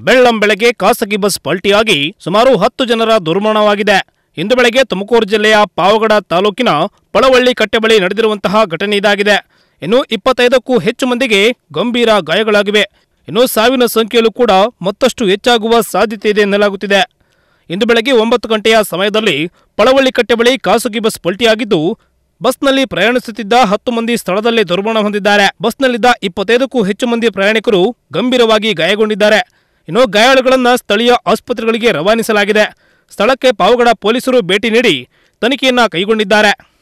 ಬೆಳ್ಳಂ ಬೆಳಗ್ಗೆ ಖಾಸಗಿ ಬಸ್ ಪಲ್ಟಿಯಾಗಿ ಸುಮಾರು ಹತ್ತು ಜನರ ದುರ್ಮರಣವಾಗಿದೆ ಇಂದು ಬೆಳಗ್ಗೆ ತುಮಕೂರು ಜಿಲ್ಲೆಯ ಪಾವಗಡ ತಾಲೂಕಿನ ಪಳವಳ್ಳಿ ಕಟ್ಟೆ ಬಳಿ ನಡೆದಿರುವಂತಹ ಘಟನೆ ಇದಾಗಿದೆ ಇನ್ನು ಇಪ್ಪತ್ತೈದಕ್ಕೂ ಹೆಚ್ಚು ಮಂದಿಗೆ ಗಂಭೀರ ಗಾಯಗಳಾಗಿವೆ ಇನ್ನು ಸಾವಿನ ಸಂಖ್ಯೆಯಲ್ಲೂ ಕೂಡ ಮತ್ತಷ್ಟು ಹೆಚ್ಚಾಗುವ ಸಾಧ್ಯತೆ ಇದೆ ಎನ್ನಲಾಗುತ್ತಿದೆ ಇಂದು ಬೆಳಗ್ಗೆ ಒಂಬತ್ತು ಗಂಟೆಯ ಸಮಯದಲ್ಲಿ ಪಳವಳ್ಳಿ ಕಟ್ಟೆ ಬಳಿ ಖಾಸಗಿ ಬಸ್ ಪಲ್ಟಿಯಾಗಿದ್ದು ಬಸ್ನಲ್ಲಿ ಪ್ರಯಾಣಿಸುತ್ತಿದ್ದ ಹತ್ತು ಮಂದಿ ಸ್ಥಳದಲ್ಲೇ ದುರ್ಮರಣ ಹೊಂದಿದ್ದಾರೆ ಬಸ್ನಲ್ಲಿದ್ದ ಇಪ್ಪತ್ತೈದಕ್ಕೂ ಹೆಚ್ಚು ಮಂದಿ ಪ್ರಯಾಣಿಕರು ಗಂಭೀರವಾಗಿ ಗಾಯಗೊಂಡಿದ್ದಾರೆ ಇನ್ನು ಗಾಯಾಳುಗಳನ್ನ ಸ್ಥಳೀಯ ಆಸ್ಪತ್ರೆಗಳಿಗೆ ರವಾನಿಸಲಾಗಿದೆ ಸ್ಥಳಕ್ಕೆ ಪಾವಗಡ ಪೊಲೀಸರು ಭೇಟಿ ನೀಡಿ ತನಿಖೆಯನ್ನ ಕೈಗೊಂಡಿದ್ದಾರೆ